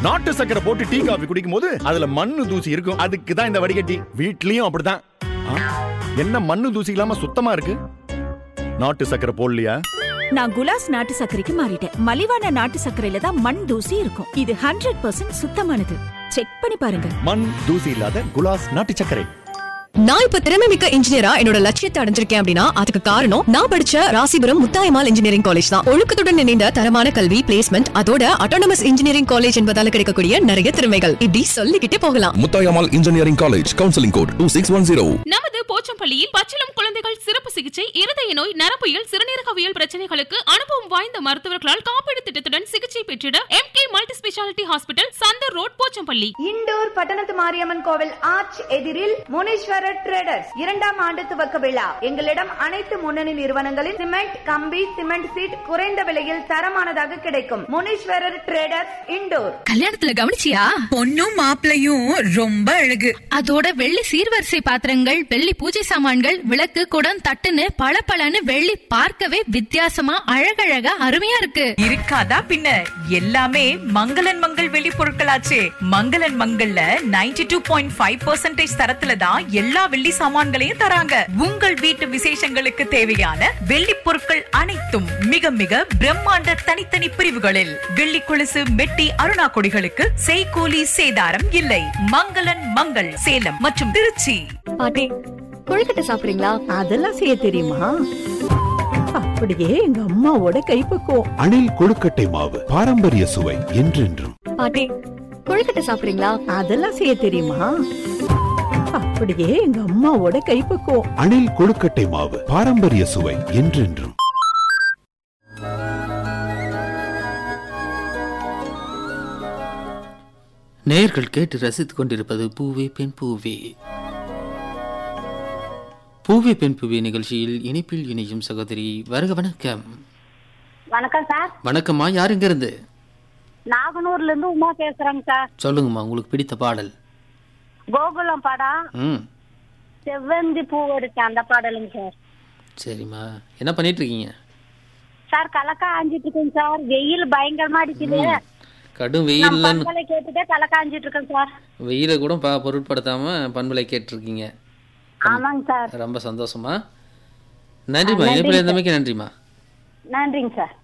நாட்டு சக்கரை போட்டு டீ காபி குடிக்கும் போது அதுல மண்ணு தூசி இருக்கும் அதுக்கு தான் இந்த வடிகட்டி வீட்லயும் அப்படிதான் ஆ, என்ன மண்ணு தூசி இல்லாம சுத்தமா இருக்கு நாட்டு சக்கரை போடலையா நான் குலாஸ் நாட்டு சர்க்கரைக்கு மாறிட்டேன் மலிவான நாட்டு சர்க்கரையில தான் மண் தூசி இருக்கும் இது ஹண்ட்ரட் பர்சன்ட் சுத்தமானது செக் பண்ணி பாருங்க மண் தூசி இல்லாத குலாஸ் நாட்டு சர்க்கரை நான் இப்ப திறமை மிக்க இன்ஜினியரா என்னோட லட்சியத்தை அடைஞ்சிருக்கேன் அப்படின்னா அதுக்கு காரணம் நான் படிச்ச ராசிபுரம் முத்தாயமால் இன்ஜினியரிங் காலேஜ் தான் ஒழுக்கத்துடன் இணைந்த தரமான கல்வி பிளேஸ்மெண்ட் அதோட அட்டானமஸ் இன்ஜினியரிங் காலேஜ் என்பதால கிடைக்கக்கூடிய நிறைய திறமைகள் இப்படி சொல்லிக்கிட்டே போகலாம் Muthayammal engineering college counselling code two six one zero நமது போச்சம்பள்ளியில் பச்சிளம் குழந்தைகள் சிறப்பு சிகிச்சை இருதய நோய் நரம்பியல் சிறுநீரகவியல் பிரச்சனைகளுக்கு அனுபவம் வாய்ந்த மருத்துவர்களால் காப்பீடு திட்டத்துடன் சிகிச்சை பெற்றிட M K multi speciality hospital Chandar road Pochampalli இண்டோர் பட்டணத்து மாரியம்மன் கோவில் ஆர்ச் எதிரில் முனீஸ்வரர் ட்ரேடர்ஸ் இரண்டாம் ஆண்டு துவக்க விழா எங்களிடம் அனைத்து முன்னணி நிறுவனங்களின் சிமெண்ட் கம்பி சிமெண்ட் சீட் குறைந்த விலையில் தரமானதாக கிடைக்கும் முனீஸ்வரர் ட்ரேடர்ஸ் இண்டோர் கல்யாணத்துல கவனிச்சியா பொண்ணும் மாப்பிளையும் ரொம்ப அழகு அதோட வெள்ளி சீர்வரிசை பாத்திரங்கள் வெள்ளி பூஜை சாமான்கள் விளக்கு குடம் தட்டுன்னு பளபளன்னு வெள்ளி பார்க்கவே வித்தியாசமா அழகழகா அருமையா இருக்கு இருக்காதா பின்ன எல்லாமே மங்களன் மங்கள் வெளி பொருட்களாச்சே மங்களன் மங்கள்ல 92.5% டூ பாயிண்ட் ஃபைவ் தரத்துல தான் எல்லா வெள்ளி சாமான்களையும் தராங்க உங்கள் வீட்டு விசேஷங்களுக்கு தேவையான வெள்ளி பொருட்கள் அனைத்தும் மிக மிக பிரம்மாண்ட தனித்தனி பிரிவுகளில் வெள்ளி கொலுசு மெட்டி அருணா கொடிகளுக்கு செய்கூலி சேதாரம் இல்லை மங்களன் மங்கள் சேலம் மற்றும் திருச்சி பாட்டி கொழுக்கட்டை சாப்பிடுறீங்களா அதெல்லாம் செய்ய தெரியுமா அப்படியே எங்க அம்மாவோட கைப்பக்குவம் அணில் கொழுக்கட்டை மாவு பாரம்பரிய சுவை என்றென்றும் பாட்டி கொழுக்கட்டை சாப்பிடுறீங்களா அதெல்லாம் செய்ய தெரியுமா அப்படியே எங்க அம்மாவோட கைப்பக்குவம் அணில் கொழுக்கட்டை மாவு பாரம்பரிய சுவை என்றென்றும் நேயர்கள் கேட்டு ரசித்துக் கொண்டிருப்பது பூவே பெண் பூவே பூவே பெண் பூவே நிகழ்ச்சியில் இணைப்பில் இணையும் சகோதரி வருக வணக்கம் வணக்கம் சார் வணக்கம்மா யார் எங்க இருந்து நாகனூர்ல இருந்து உமா பேசுறேங்க சார் சொல்லுங்கம்மா உங்களுக்கு பிடித்த பாடல் கோகுலம் படம் ம் செவ்வந்தி பூ இருக்கு அந்த பாடலுங்க சார் சரிம்மா என்ன பண்ணிட்டு இருக்கீங்க சார் கலக்கா ஆஞ்சிட்டு இருக்கேங்க சார் வெயில் பயங்கரமா அடிக்குது கடும் வெயில்ல பண்பலை கேட்டுட்டே கலக்கா ஆஞ்சிட்டு இருக்கேன் சார் வெயில கூட பா பொருட்படுத்தாம பண்பலை கேட்டிருக்கீங்க ஆமாங்க சார் ரொம்ப சந்தோஷமா நன்றிம்மா இணைப்பில் இருந்தமைக்கு நன்றிம்மா நன்றிங்க சார்